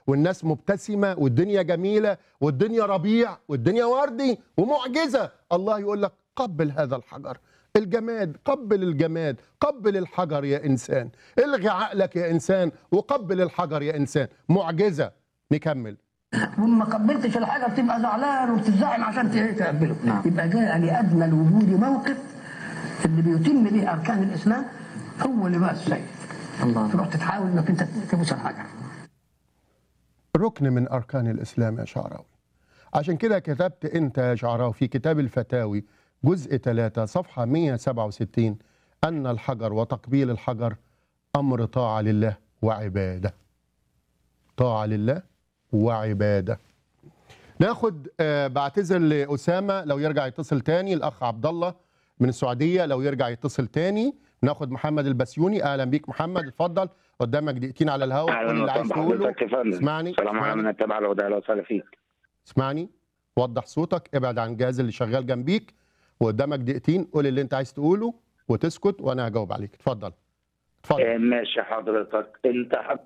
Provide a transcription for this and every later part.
والناس مبتسمه والدنيا جميله والدنيا ربيع والدنيا وردي ومعجزه الله يقول لك قبل هذا الحجر الجماد قبل الجماد قبل الحجر يا انسان الغي عقلك يا انسان وقبل الحجر يا انسان معجزه نكمل وما قبلتش الحاجه بتبقى زعلان وبتزعم عشان ت- تقبله نعم. يبقى جاء لادنى الوجود موقف اللي بيتم به اركان الاسلام هو لباس السيد الله تروح تتحاول انك انت تبوس الحجر ركن من اركان الاسلام يا شعراوي عشان كده كتبت انت يا شعراوي في كتاب الفتاوي جزء 3 صفحه 167 ان الحجر وتقبيل الحجر امر طاعه لله وعباده طاعه لله وعباده ناخد آه بعتذر لاسامه لو يرجع يتصل تاني الاخ عبد الله من السعوديه لو يرجع يتصل تاني ناخد محمد البسيوني اهلا بيك محمد اتفضل قدامك دقيقتين على الهواء قول اهلا اللي عايز وسهلا تقوله بحضرتك يا فندم اسمعني السلام عليكم اسمعني من التابع الوداع اهلا وسهلا فيك اسمعني وضح صوتك ابعد عن الجهاز اللي شغال جنبيك وقدامك دقيقتين قول اللي انت عايز تقوله وتسكت وانا هجاوب عليك اتفضل اتفضل آه، ماشي حضرتك انت حب...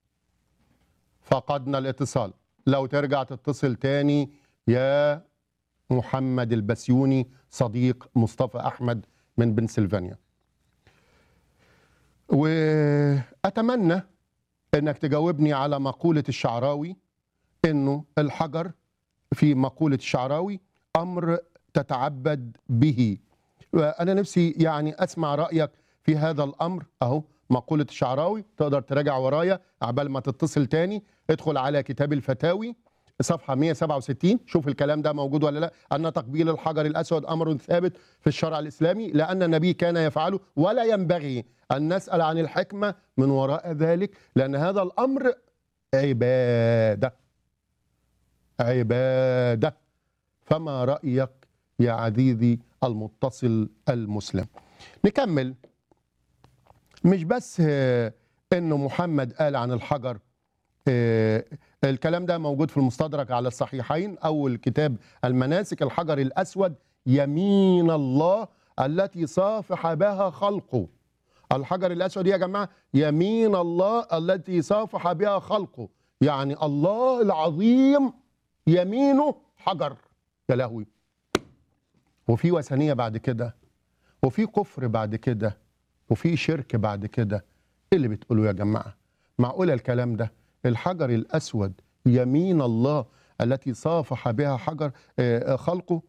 فقدنا الاتصال لو ترجع تتصل تاني يا محمد البسيوني صديق مصطفى احمد من بنسلفانيا واتمنى انك تجاوبني على مقوله الشعراوي انه الحجر في مقوله الشعراوي امر تتعبد به انا نفسي يعني اسمع رايك في هذا الامر اهو مقوله الشعراوي تقدر تراجع ورايا عبال ما تتصل تاني ادخل على كتاب الفتاوي صفحه 167 شوف الكلام ده موجود ولا لا ان تقبيل الحجر الاسود امر ثابت في الشرع الاسلامي لان النبي كان يفعله ولا ينبغي ان نسال عن الحكمه من وراء ذلك لان هذا الامر عباده عباده فما رايك يا عزيزي المتصل المسلم نكمل مش بس آه، انه محمد قال عن الحجر آه، الكلام ده موجود في المستدرك على الصحيحين اول كتاب المناسك الحجر الاسود يمين الله التي صافح بها خلقه الحجر الاسود يا جماعه يمين الله التي صافح بها خلقه يعني الله العظيم يمينه حجر يا لهوي وفي وثنيه بعد كده وفي كفر بعد كده وفي شرك بعد كده ايه اللي بتقولوا يا جماعه معقول الكلام ده الحجر الاسود يمين الله التي صافح بها حجر آه، آه، خلقه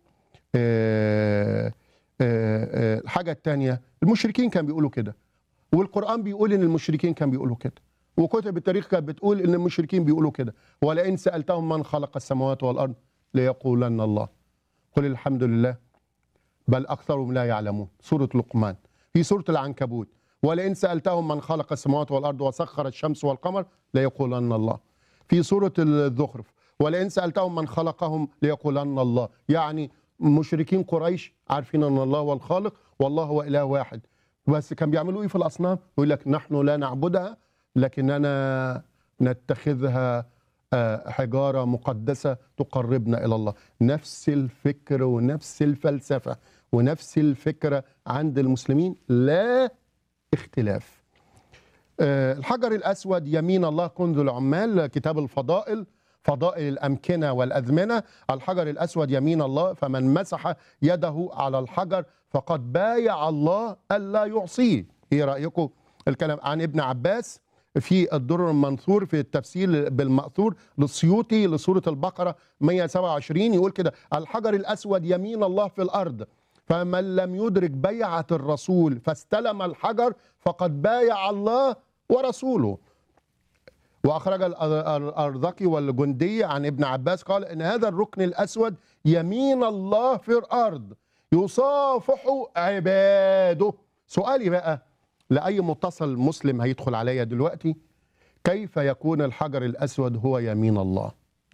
آه، آه، آه، الحاجه الثانيه المشركين كانوا بيقولوا كده والقران بيقول ان المشركين كانوا بيقولوا كده وكتب التاريخ كانت بتقول ان المشركين بيقولوا كده ولئن سالتهم من خلق السماوات والارض ليقولن الله قل الحمد لله بل اكثرهم لا يعلمون سوره لقمان في سوره العنكبوت ولئن سالتهم من خلق السماوات والارض وسخر الشمس والقمر ليقولن الله في سوره الزخرف ولئن سالتهم من خلقهم ليقولن الله يعني مشركين قريش عارفين ان الله هو الخالق والله هو اله واحد بس كان بيعملوا ايه في الاصنام يقول لك نحن لا نعبدها لكننا نتخذها آه، حجاره مقدسه تقربنا الى الله نفس الفكر ونفس الفلسفه ونفس الفكره عند المسلمين لا اختلاف آه، الحجر الاسود يمين الله كنز العمال كتاب الفضائل فضائل الامكنه والازمنه الحجر الاسود يمين الله فمن مسح يده على الحجر فقد بايع الله الا يعصيه ايه رايكم الكلام عن ابن عباس في الدر المنثور في التفسير بالمأثور للسيوطي لسورة البقرة 127 يقول كده الحجر الأسود يمين الله في الأرض فمن لم يدرك بيعة الرسول فاستلم الحجر فقد بايع الله ورسوله واخرج الأر- الارزقي والجندي عن ابن عباس قال ان هذا الركن الاسود يمين الله في الارض يصافح عباده سؤالي بقى لاي متصل مسلم هيدخل عليا دلوقتي كيف يكون الحجر الاسود هو يمين الله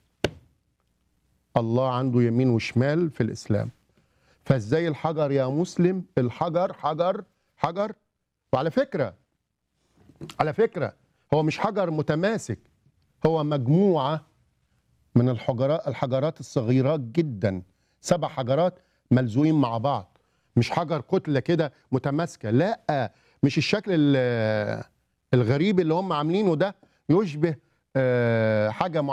الله عنده يمين وشمال في الاسلام فازاي الحجر يا مسلم الحجر حجر حجر وعلى فكره على فكره هو مش حجر متماسك هو مجموعه من الحجرات الحجرات الصغيرات جدا سبع حجرات ملزوقين مع بعض مش حجر كتله كده متماسكه لا مش الشكل ال- الغريب اللي هم عاملينه ده يشبه آه، حاجه